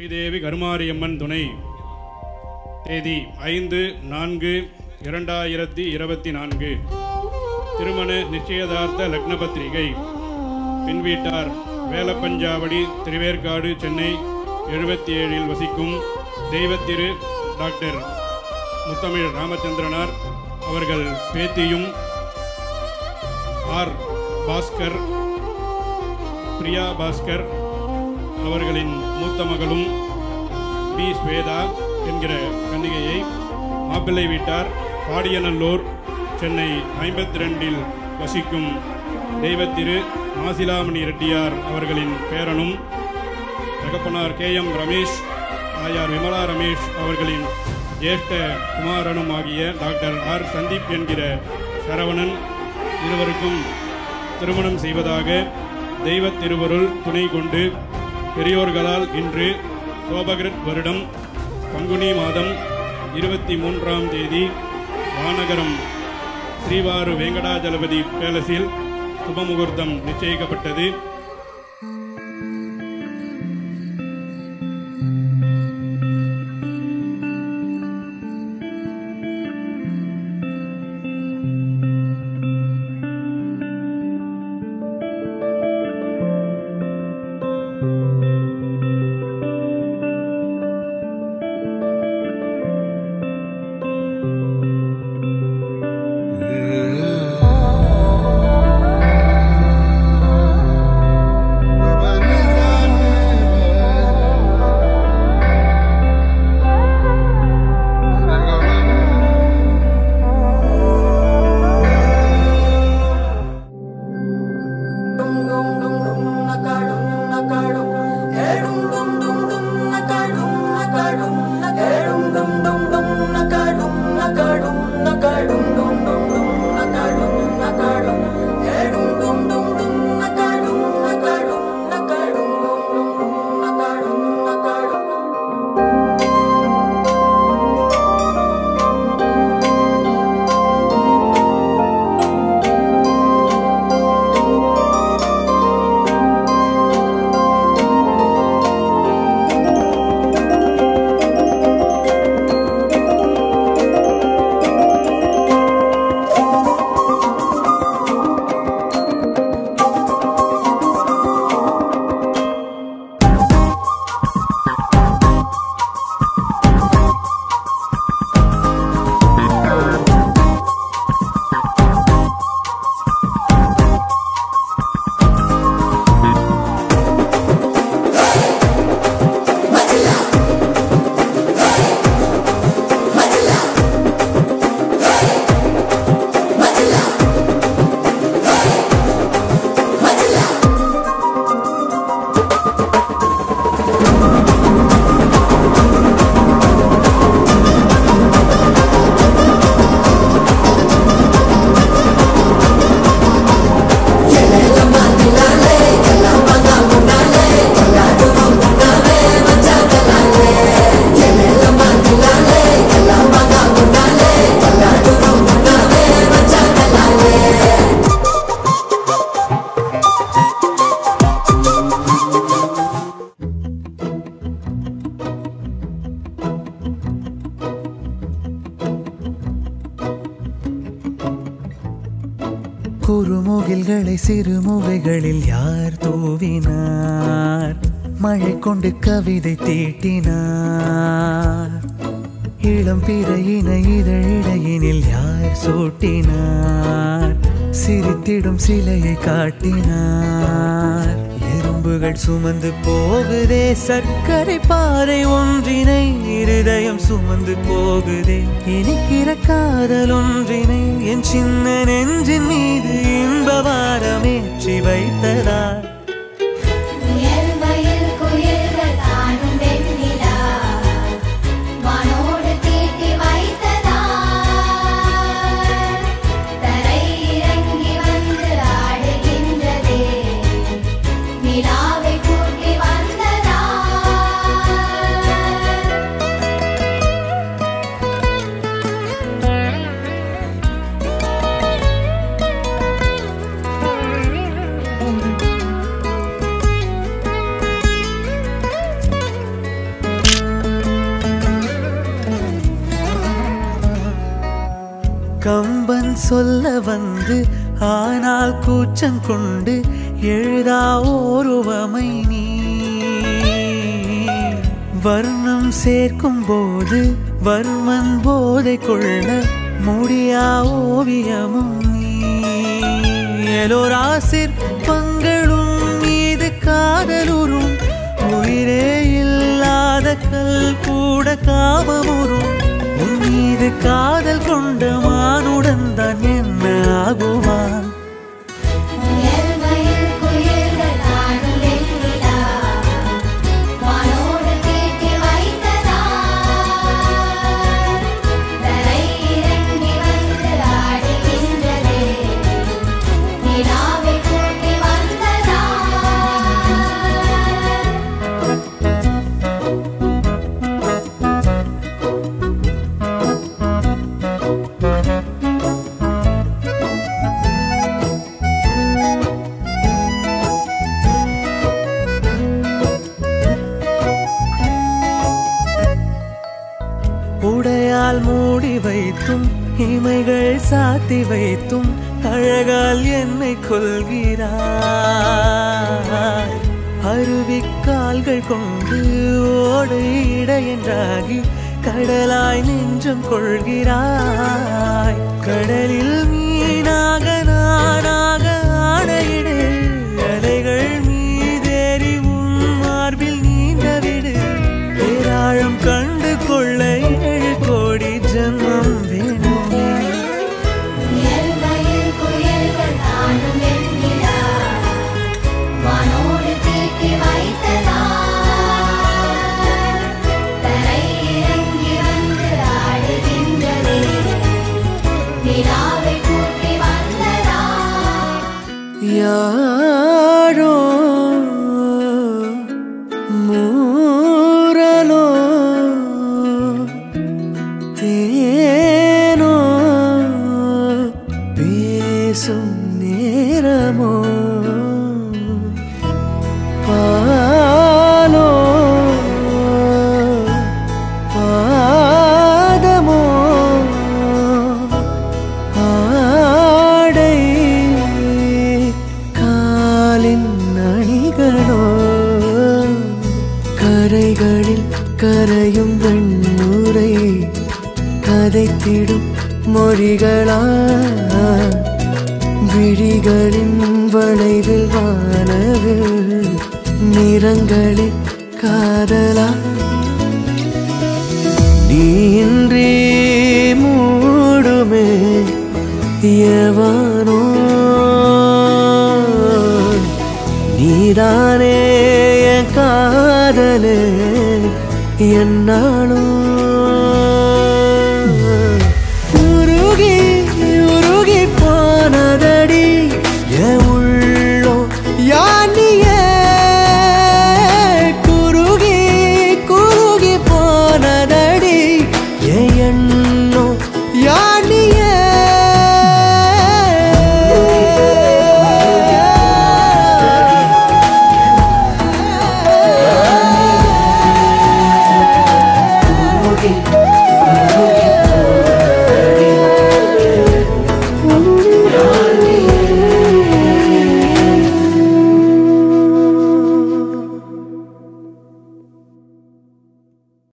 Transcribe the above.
ஸ்ரீதேவி கருமாரியம்மன் துணை தேதி ஐந்து நான்கு இரண்டாயிரத்தி இருபத்தி நான்கு திருமண நிச்சயதார்த்த லக்ன பத்திரிகை பின் வீட்டார் வேலப்பஞ்சாவடி திருவேற்காடு சென்னை எழுபத்தி ஏழில் வசிக்கும் தெய்வத்திரு டாக்டர் முத்தமிழ் ராமச்சந்திரனார் அவர்கள் பேத்தியும் ஆர் பாஸ்கர் பிரியா பாஸ்கர் அவர்களின் மூத்த மகளும் பி ஸ்வேதா என்கிற கன்னிகையை மாப்பிள்ளை வீட்டார் பாடியநல்லூர் சென்னை ஐம்பத்தி ரெண்டில் வசிக்கும் தெய்வத்திரு மாசிலாமணி ரெட்டியார் அவர்களின் பேரனும் தகப்பனார் கே எம் ரமேஷ் தாயார் விமலா ரமேஷ் அவர்களின் ஜேஷ்ட குமாரனும் ஆகிய டாக்டர் ஆர் சந்தீப் என்கிற சரவணன் இருவருக்கும் திருமணம் செய்வதாக தெய்வ திருவருள் துணை கொண்டு பெரியோர்களால் இன்று சோபகிருத் வருடம் பங்குனி மாதம் இருபத்தி மூன்றாம் தேதி வானகரம் ஸ்ரீவாரு வெங்கடாஜலபதி பேலஸில் சுபமுகூர்த்தம் நிச்சயிக்கப்பட்டது குறுமுகில்களை சிறுமுகைகளில் யார் தூவினார் மழை கொண்டு கவிதை தீட்டினார் இளம் பிறையின இதழிடையினில் யார் சூட்டினார் சிரித்திடும் சிலையை காட்டினார் எறும்புகள் சுமந்து போகுதே சர்க்கரை பாறை ஒன்றினை இருதயம் சுமந்து போகுதே இனிக்கிற காதல் ஒன்றினை என் சின்ன நெஞ்சின் மீது இன்ப வாரமேற்றி வைத்ததார் முயல் மயில் குயில்கள் தானும் வெண்ணிலா வானோடு தீட்டி வைத்ததார் தரை இறங்கி வந்து ஆடுகின்றதே நிலாவை கூட்டி வந்ததார் Thank சொல்ல வந்து ஆனால் கூச்சம் கொண்டு எழுதா ஓருவமை நீ வர்ணம் சேர்க்கும் போது வர்மன் போதை கொள்ள முடியா ஓவியமும் நீ எலோரா சிற்பங்களும் மீது காதலுறும் உயிரே இல்லாத கல் கூட காமமுறும் உன் மீது காதல் கொண்ட மானுடன் தான் என்ன ஆகுவான் முயல்மயில் குயில்கள் காணும் வெண்ணிலா வானோடு தீட்டி வைத்ததார் தரை இறங்கி வந்து ஆடுகின்றதே நிலாவை கூட்டி வந்ததார் உடையால் மூடி வைத்தும் இமைகள் சாத்தி வைத்தும் அழகால் என்னை கொள்கிறாய் அருவிக்கால்கள் கொண்டு ஓடு இடையென்றாகி கடலாய் நெஞ்சம் கொள்கிறாய் கடலில் மீனாக நானாக ஆடையிடு அலைகள் மீதேறி உன் மார்பில் நீண்டவிடு பேராழம் கண்டு கொள்ள ஏழு கோடி ஜன்மம் வேண்டுமே முயல்மயில் குயில்கள் காணும் வெண்ணிலா வானோடு தீட்டி வைத்ததார் தரை இறங்கி வந்து ஆடுகின்றதே நிலாவை கூட்டி வந்ததார் யாரோ மூரலோ தேனோ பேசும் நேரமோ பாலோ பாதமோ ஆடை காலின் அணிகளோ கரைகளில் கரையும் வெண்ணுரை கதைத்திடும் மொழிகளா விழிகளின் வளைவில் வானவில் நிறங்களில் காதலா நீன்றி மூடுமே எவனோ நீதானே என் காதலே என்னாலும்